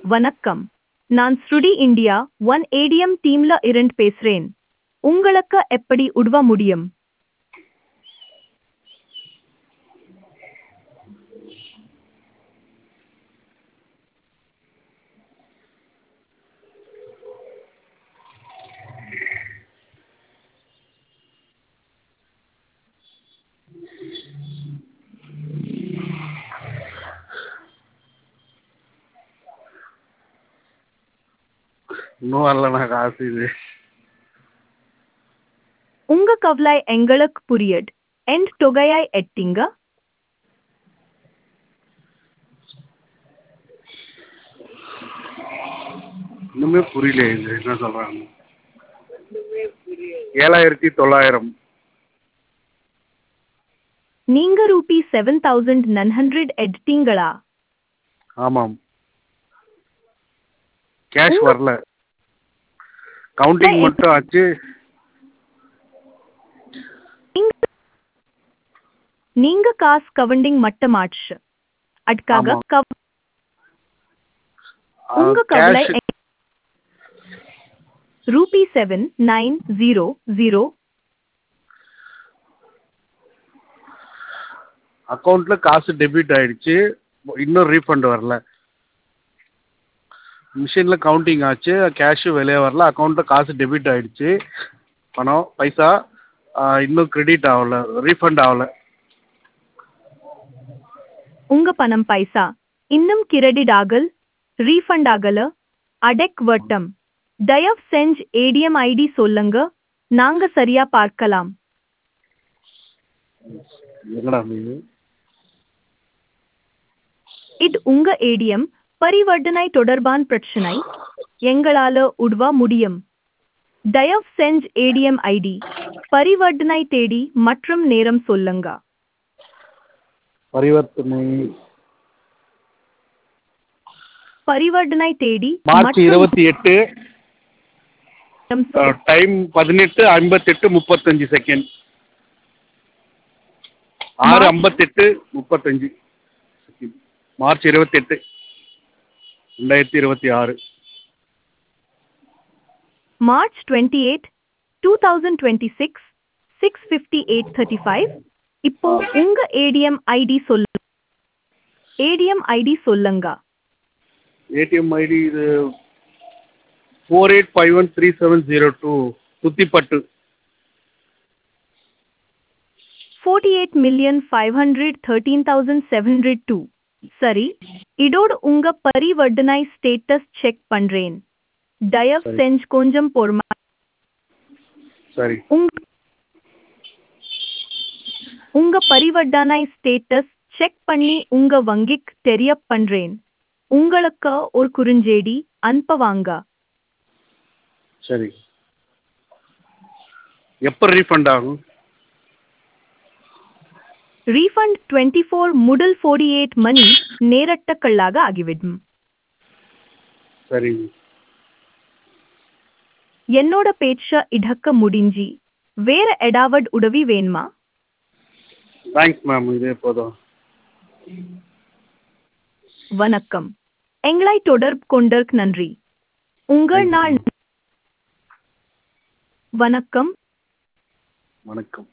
வணக்கம் நான் ஸ்ருடி இந்தியா ஒன் ஏடிஎம் டீம்ல இருந்து பேசுறேன் உங்களுக்கு எப்படி உதவ முடியும் இன்னும் வரலண்ணா காசு இது உங்க கவலை எங்களுக்கு புரியுது எண்ட் தொகையாய் எட்டிங்க இன்னுமே புரியல இது என்ன சொல்கிறாங்க ஏழாயிரத்தி தொள்ளாயிரம் நீங்க rupee seven thousand nine hundred எட்டிங்களா ஆமாம் கேஷ் உங்க- வரல கவுண்டிங் இல்ல, மட்டும் ஆச்சு நீங்க- நீங்க காசு கவண்டிங் மட்டமாச்சு அதுக்காக ஆமா. கவ உங்க கவலை cash rupee seven nine zero zero அக்கௌண்ட்ல காசு டெபிட் ஆயிடுச்சு இன்னும் ரீஃபண்ட் வரல மிஷின்ல கவுண்டிங் ஆச்சு கேஷு வெளியே வரல அக்கௌண்ட்ல காசு டெபிட் ஆயிடுச்சு பணம் பைசா ஆ, இன்னும் கிரெடிட் ஆகல ரீஃபண்ட் ஆகல உங்க பணம் பைசா இன்னும் கிரெடிட் ஆகல் ரீஃபண்ட் ஆகல அடெக் வட்டம் தயவு செஞ்சு ஏடிஎம் ஐடி சொல்லுங்க நாங்க சரியா பார்க்கலாம் என்னடா இது இது உங்க ஏடிஎம் பரிவர்த்தனை தொடர்பான பிரச்சனை எங்களால உதவ முடியும் தயவு செஞ்சு ஏடிஎம் ஐடி பரிவர்த்தனை தேதி மற்றும் நேரம் சொல்லுங்க பரிவர்த்தனை பரிவர்த்தனை தேதி மார்ச் மற்றும் இருபத்தி எட்டு நேரம் சொல்லுங்க. டைம் பதினெட்டு ஐம்பத்தெட்டு முப்பத்தஞ்சு செகண்ட் ஆறு மார்ச் ஐம்பத்தெட்டு முப்பத்தஞ்சு செகண்ட் மார்ச் இருபத்தெட்டு ரெண்டாயிரத்தி இருபத்தி ஆறு March 28, 2026, 6:58:35 இப்போ உங்க ஏடிஎம் ஐடி சொல்லு ஏடிஎம் ஐடி சொல்லுங்க ஏடிஎம் ஐடி இது four eight five one three seven zero two சுத்திப்பட்டு forty eight million five hundred thirteen thousand seven hundred two சரி இதோட உங்க பரிவர்த்தனை ஸ்டேட்டஸ் செக் பண்றேன் தயவு சரி. செஞ்சு கொஞ்சம் பொறுமை சரி உங்க உங்க பரிவர்த்தனை ஸ்டேட்டஸ் செக் பண்ணி உங்க வங்கிக்கு தெரிய பண்றேன் உங்களுக்கு ஒரு குறுஞ்செய்தி அனுப்பவாங்க சரி எப்போ ரீஃபண்ட் ஆகும் ரீஃபண்ட் டுவெண்ட்டி ஃபோர் முதல் ஃபோர்ட்டி எயிட் மணி நேரட்டக்கள்ளாக ஆகிவிடும் சரி என்னோட பேச்ச இடக்க முடிஞ்சி வேற எடாவட் உதவி வேணுமா தேங்க்ஸ் மேம் இதே போதும் வணக்கம் எங்களை தொடர்பு கொண்டற்கு நன்றி உங்கள் Thank you, நாள் வணக்கம் வணக்கம்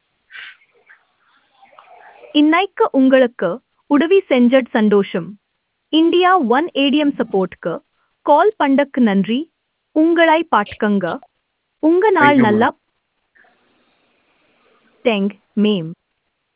இன்னைக்கு உங்களுக்கு உதவி செஞ்சட் சந்தோஷம் இந்தியா ஒன் ஏடிஎம் சப்போர்ட்க்கு கால் பண்ணக்கு நன்றி உங்களை பாட்கங்க உங்க நாள் Thank you, நல்லா தேங்க் மேம்